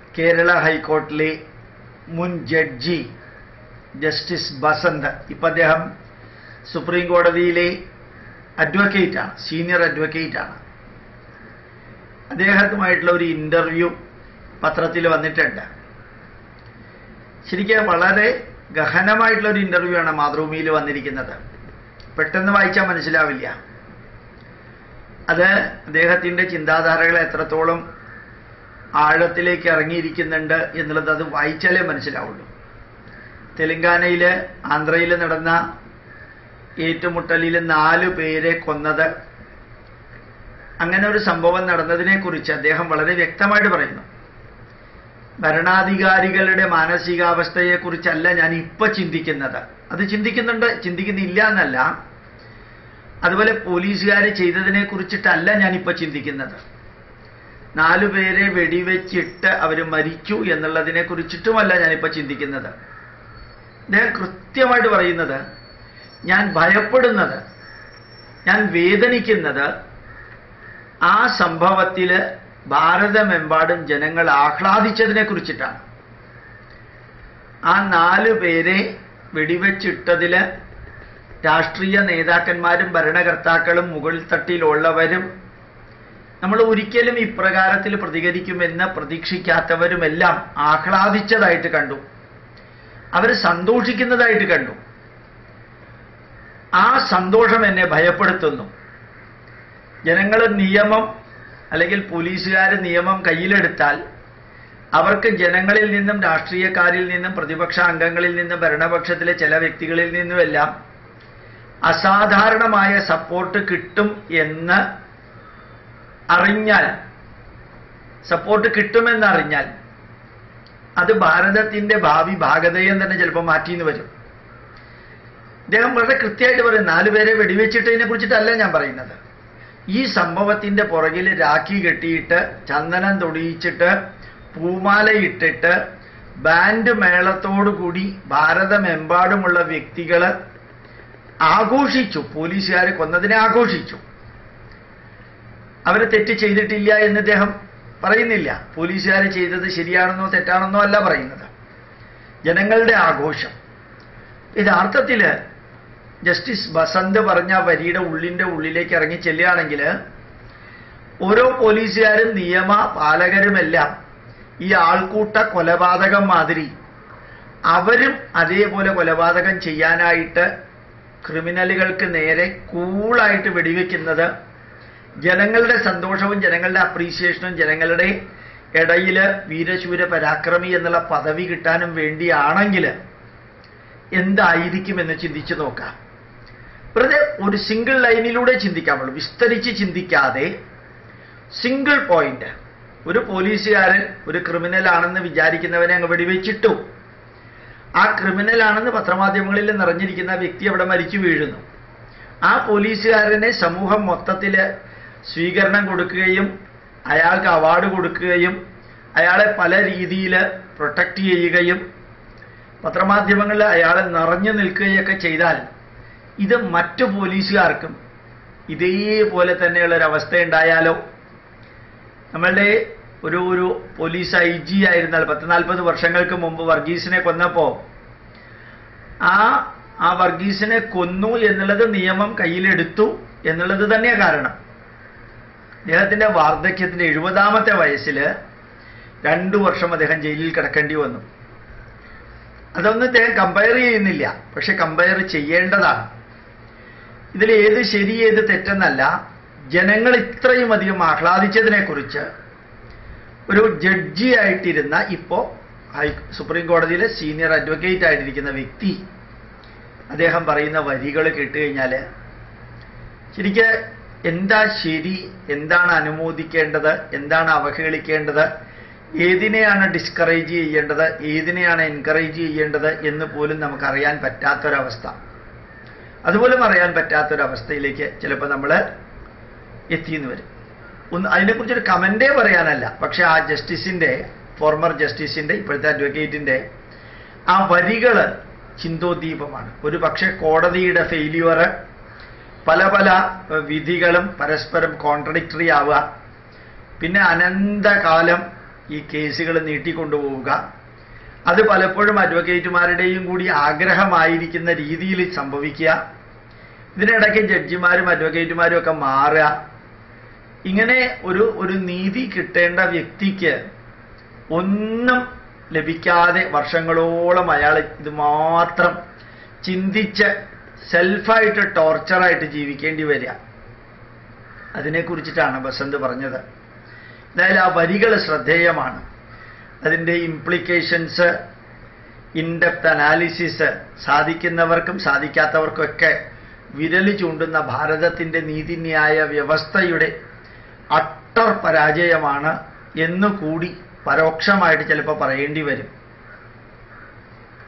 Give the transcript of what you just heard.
കേരള ഹൈക്കോടതിയിലെ മുൻ judge justice Basant ഇപ്പം അദ്ദേഹം സുപ്രീം കോടതിയിലെ അഡ്വക്കേറ്റാണ് സീനിയർ അഡ്വക്കേറ്റാണ് അദ്ദേഹത്തുമായിട്ടുള്ള ഒരു ഇൻ്റർവ്യൂ പത്രത്തിൽ വന്നിട്ടുണ്ട് ശരിക്കും വളരെ ഗഹനമായിട്ടുള്ള ഒരു ഇൻ്റർവ്യൂ ആണ് മാതൃഭൂമിയിൽ വന്നിരിക്കുന്നത് പെട്ടെന്ന് വായിച്ചാൽ മനസ്സിലാവില്ല അത് അദ്ദേഹത്തിൻ്റെ ചിന്താധാരകൾ എത്രത്തോളം ആഴത്തിലേക്ക് ഇറങ്ങിയിരിക്കുന്നുണ്ട് എന്നുള്ളത് അത് വായിച്ചാലേ മനസ്സിലാവുള്ളൂ തെലങ്കാനയിൽ ആന്ധ്രയിൽ നടന്ന ഏറ്റുമുട്ടലിൽ നാല് പേരെ കൊന്നത് അങ്ങനെ ഒരു സംഭവം നടന്നതിനെക്കുറിച്ച് അദ്ദേഹം വളരെ വ്യക്തമായിട്ട് പറയുന്നു ഭരണാധികാരികളുടെ മാനസികാവസ്ഥയെക്കുറിച്ചല്ല ഞാൻ ഇപ്പൊ ചിന്തിക്കുന്നത് അത് ചിന്തിക്കുന്നുണ്ട് ചിന്തിക്കുന്നില്ല എന്നല്ല അതുപോലെ പോലീസുകാർ ചെയ്തതിനെ കുറിച്ചിട്ടല്ല ഞാനിപ്പോൾ ചിന്തിക്കുന്നത് നാലുപേരെ വെടിവെച്ചിട്ട് അവർ മരിച്ചു എന്നുള്ളതിനെ കുറിച്ചിട്ടുമല്ല ഞാനിപ്പോൾ ചിന്തിക്കുന്നത് അദ്ദേഹം കൃത്യമായിട്ട് പറയുന്നത് ഞാൻ ഭയപ്പെടുന്നത് ഞാൻ വേദനിക്കുന്നത് ആ സംഭവത്തിൽ ഭാരതമെമ്പാടും ജനങ്ങൾ ആഹ്ലാദിച്ചതിനെ കുറിച്ചിട്ടാണ് ആ നാല് പേരെ വെടിവെച്ചിട്ടതിൽ രാഷ്ട്രീയ നേതാക്കന്മാരും ഭരണകർത്താക്കളും മുകളിൽ തട്ടിലുള്ളവരും നമ്മൾ ഒരിക്കലും ഇപ്രകാരത്തിൽ പ്രതികരിക്കുമെന്ന് പ്രതീക്ഷിക്കാത്തവരുമെല്ലാം ആഹ്ലാദിച്ചതായിട്ട് കണ്ടു അവർ സന്തോഷിക്കുന്നതായിട്ട് കണ്ടു ആ സന്തോഷം എന്നെ ഭയപ്പെടുത്തുന്നു ജനങ്ങൾ നിയമം അല്ലെങ്കിൽ പോലീസുകാർ നിയമം കയ്യിലെടുത്താൽ അവർക്ക് ജനങ്ങളിൽ നിന്നും രാഷ്ട്രീയക്കാരിൽ നിന്നും പ്രതിപക്ഷ അംഗങ്ങളിൽ നിന്നും ഭരണപക്ഷത്തിലെ ചില വ്യക്തികളിൽ നിന്നുമെല്ലാം അസാധാരണമായ സപ്പോർട്ട് കിട്ടും എന്ന് അറിഞ്ഞാൽ സപ്പോർട്ട് കിട്ടുമെന്ന് അറിഞ്ഞാൽ അത് ഭാരതത്തിന്റെ ഭാവി ഭാഗതയും തന്നെ ചിലപ്പോൾ മാറ്റിന്ന് വരും അദ്ദേഹം വളരെ കൃത്യമായിട്ട് പറയും നാലുപേരെ വെടിവെച്ചിട്ടതിനെ കുറിച്ചിട്ടല്ല ഞാൻ പറയുന്നത് ഈ സംഭവത്തിന്റെ പുറകിൽ രാഖി കെട്ടിയിട്ട് ചന്ദനം തൊടിയിച്ചിട്ട് പൂമാലയിട്ടിട്ട് ബാൻഡ് മേളത്തോടുകൂടി ഭാരതമെമ്പാടുമുള്ള വ്യക്തികൾ ആഘോഷിച്ചു പോലീസുകാർ കൊന്നതിനെ ആഘോഷിച്ചു അവർ തെറ്റ് ചെയ്തിട്ടില്ല എന്ന് അദ്ദേഹം പറയുന്നില്ല പോലീസുകാർ ചെയ്തത് ശരിയാണെന്നോ തെറ്റാണെന്നോ അല്ല പറയുന്നത് ജനങ്ങളുടെ ആഘോഷം യഥാർത്ഥത്തിൽ ജസ്റ്റിസ് ബസന്ത് പറഞ്ഞ വരിയുടെ ഉള്ളിൻ്റെ ഉള്ളിലേക്ക് ഇറങ്ങി ചെല്ലുകയാണെങ്കിൽ ഓരോ പോലീസുകാരും നിയമ പാലകരുമെല്ലാം ഈ ആൾക്കൂട്ട കൊലപാതകം മാതിരി അവരും അതേപോലെ കൊലപാതകം ചെയ്യാനായിട്ട് ക്രിമിനലുകൾക്ക് നേരെ കൂളായിട്ട് വെടിവെക്കുന്നത് ജനങ്ങളുടെ സന്തോഷവും ജനങ്ങളുടെ അപ്രീസിയേഷനും ജനങ്ങളുടെ ഇടയിൽ വീരശൂര പരാക്രമി എന്നുള്ള പദവി കിട്ടാനും വേണ്ടിയാണെങ്കിൽ എന്തായിരിക്കുമെന്ന് ചിന്തിച്ചു നോക്കാം വെറുതെ ഒരു സിംഗിൾ ലൈനിലൂടെ ചിന്തിക്കാമുള്ളൂ വിസ്തരിച്ച് ചിന്തിക്കാതെ സിംഗിൾ പോയിന്റ് ഒരു പോലീസുകാരൻ ഒരു ക്രിമിനൽ ആണെന്ന് വിചാരിക്കുന്നവനെ അങ്ങ് വെടിവെച്ചിട്ടു ആ ക്രിമിനൽ ആണെന്ന് പത്രമാധ്യമങ്ങളിൽ നിറഞ്ഞിരിക്കുന്ന വ്യക്തി അവിടെ മരിച്ചു വീഴുന്നു ആ പോലീസുകാരനെ സമൂഹം മൊത്തത്തിൽ സ്വീകരണം കൊടുക്കുകയും അയാൾക്ക് അവാർഡ് കൊടുക്കുകയും അയാളെ പല രീതിയിൽ പ്രൊട്ടക്റ്റ് ചെയ്യുകയും പത്രമാധ്യമങ്ങളിൽ അയാളെ നിറഞ്ഞു നിൽക്കുകയൊക്കെ ചെയ്താൽ ഇത് മറ്റു പോലീസുകാർക്കും ഇതേപോലെ തന്നെയുള്ളൊരവസ്ഥ ഉണ്ടായാലോ നമ്മളുടെ ഒരു ഒരു പോലീസ് ഐ ജി ആയിരുന്നാൽ പത്ത് നാൽപ്പത് വർഷങ്ങൾക്ക് മുമ്പ് വർഗീസിനെ കൊന്നപ്പോൾ ആ ആ വർഗീസിനെ കൊന്നു എന്നുള്ളത് നിയമം കയ്യിലെടുത്തു എന്നുള്ളത് തന്നെയാണ് കാരണം അദ്ദേഹത്തിന്റെ വാർദ്ധക്യത്തിന്റെ എഴുപതാമത്തെ വയസ്സിൽ രണ്ടു വർഷം അദ്ദേഹം ജയിലിൽ കിടക്കേണ്ടി വന്നു അതൊന്നും അദ്ദേഹം കമ്പയർ ചെയ്യുന്നില്ല പക്ഷെ കമ്പയർ ചെയ്യേണ്ടതാണ് ഇതിൽ ഏത് ശരി ഏത് തെറ്റെന്നല്ല ജനങ്ങൾ ഇത്രയും അധികം ആഹ്ലാദിച്ചതിനെക്കുറിച്ച് ഒരു ജഡ്ജി ആയിട്ടിരുന്ന ഇപ്പോൾ ഹൈ സുപ്രീം കോടതിയിലെ സീനിയർ അഡ്വക്കേറ്റ് ആയിട്ടിരിക്കുന്ന വ്യക്തി അദ്ദേഹം പറയുന്ന വരികൾ കേട്ട് കഴിഞ്ഞാൽ ശരിക്ക് എന്താ ശരി എന്താണ് അനുമോദിക്കേണ്ടത് എന്താണ് അവഹേളിക്കേണ്ടത് ഏതിനെയാണ് ഡിസ്കറേജ് ചെയ്യേണ്ടത് ഏതിനെയാണ് എൻകറേജ് ചെയ്യേണ്ടത് എന്ന് പോലും നമുക്കറിയാൻ പറ്റാത്തൊരവസ്ഥ അതുപോലും അറിയാൻ പറ്റാത്തൊരവസ്ഥയിലേക്ക് ചിലപ്പോൾ നമ്മൾ എത്തിയെന്ന് വരും ഒന്ന് അതിനെക്കുറിച്ചൊരു കമൻറ്റേ പറയാനല്ല പക്ഷെ ആ ജസ്റ്റിസിൻ്റെ ഫോർമർ ജസ്റ്റിസിൻ്റെ ഇപ്പോഴത്തെ അഡ്വക്കേറ്റിൻ്റെ ആ വരികൾ ചിന്തോദ്ദീപമാണ് ഒരു പക്ഷേ കോടതിയുടെ ഫെയില്യുവർ പല പല ഏഹ്, വിധികളും പരസ്പരം കോൺട്രഡിക്ടറി ആവുക പിന്നെ അനന്തകാലം ഈ കേസുകൾ നീട്ടിക്കൊണ്ടുപോവുക അത് പലപ്പോഴും അഡ്വക്കേറ്റുമാരുടെയും കൂടി ആഗ്രഹമായിരിക്കുന്ന രീതിയിൽ സംഭവിക്കുക ഇതിനിടയ്ക്ക് ജഡ്ജിമാരും അഡ്വക്കേറ്റുമാരും ഒക്കെ മാറുക ഇങ്ങനെ ഒരു ഒരു നീതി കിട്ടേണ്ട വ്യക്തിക്ക് ഒന്നും ലഭിക്കാതെ വർഷങ്ങളോളം അയാൾ ഇത് മാത്രം ചിന്തിച്ച് സെൽഫായിട്ട് ടോർച്ചറായിട്ട് ജീവിക്കേണ്ടി വരിക അതിനെക്കുറിച്ചിട്ടാണ് ബസന്ത് പറഞ്ഞത് എന്തായാലും ആ വരികൾ ശ്രദ്ധേയമാണ് അതിൻ്റെ ഇംപ്ലിക്കേഷൻസ് ഇൻഡെപ്ത് അനാലിസിസ് സാധിക്കുന്നവർക്കും സാധിക്കാത്തവർക്കൊക്കെ വിരലി ചൂണ്ടുന്ന ഭാരതത്തിൻ്റെ നീതിന്യായ വ്യവസ്ഥയുടെ അട്ടർ പരാജയമാണ് എന്നുകൂടി പരോക്ഷമായിട്ട് ചിലപ്പോൾ പറയേണ്ടി വരും